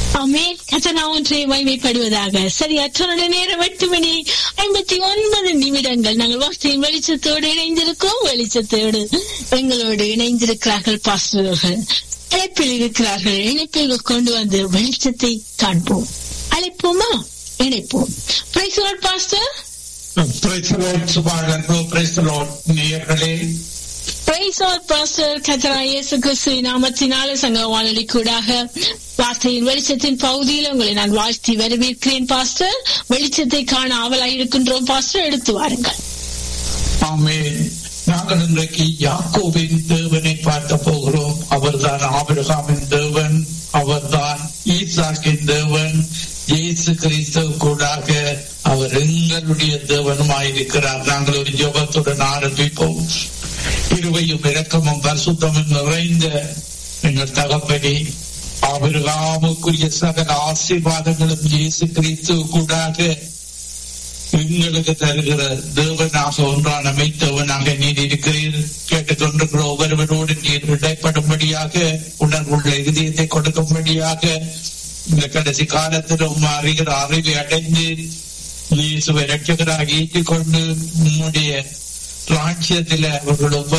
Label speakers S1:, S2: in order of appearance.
S1: அமேன் கத்தனா ஒன்றை மைமைப்படுவதாக சரி அற்றனுடைய நேரம் எட்டு மணி ஐம்பத்தி ஒன்பது நிமிடங்கள் நாங்கள் வார்த்தையின் வெளிச்சத்தோடு இணைந்திருக்கோம் வெளிச்சத்தோடு எங்களோடு இணைந்திருக்கிறார்கள் பாஸ்டர்கள் அழைப்பில் இருக்கிறார்கள் இணைப்பில் கொண்டு வந்து வெளிச்சத்தை காண்போம் அழைப்போமா இணைப்போம் praise pastor
S2: Praise the Lord, சுபாகரோ Praise the Lord, நேயர்களே
S1: பிரைஸ் பாஸ்டர் கத்தரா இயேசு கிறிஸ்து நாமத்தினால சங்க வானொலி கூடாக வார்த்தையின் வெளிச்சத்தின் பகுதியில் உங்களை நான் வாழ்த்தி வரவேற்கிறேன் பாஸ்டர் வெளிச்சத்தை காண ஆவலாய் இருக்கின்றோம் பாஸ்டர் எடுத்து வாருங்கள்
S2: ஆமென் நாங்கள் இன்றைக்கு யாக்கோவின் தேவனை பார்க்க போகிறோம் அவர்தான் ஆபிரகாமின் தேவன் அவர்தான் ஈசாக்கின் தேவன் இயேசு கிறிஸ்து கூடாக அவர் எங்களுடைய தேவனுமாயிருக்கிறார் நாங்கள் ஒரு ஜபத்துடன் ஆரம்பிப்போம் இருவையும் இரக்கமும் பரிசுத்தமும் நிறைந்த எங்கள் தகப்பனே ஆபிரகாமுக்குரிய சகல ஆசீர்வாதங்களும் இயேசு கிறிஸ்து கூடாக எங்களுக்கு தருகிற தேவனாக ஒன்றான மெய்த்தவனாக நீர் இருக்கிறீர் கேட்டுக்கொண்டிருக்கிற ஒவ்வொருவரோடு நீர் இடைப்படும்படியாக உணர்வுள்ள இதயத்தை கொடுக்கும்படியாக இந்த கடைசி காலத்திலும் அறிகிற அறிவை அடைந்து இயேசுவை ரட்சகராக ஏற்றுக்கொண்டு உம்முடைய ராஜ்யத்தில் அவர்கள் ஒவ்வொரு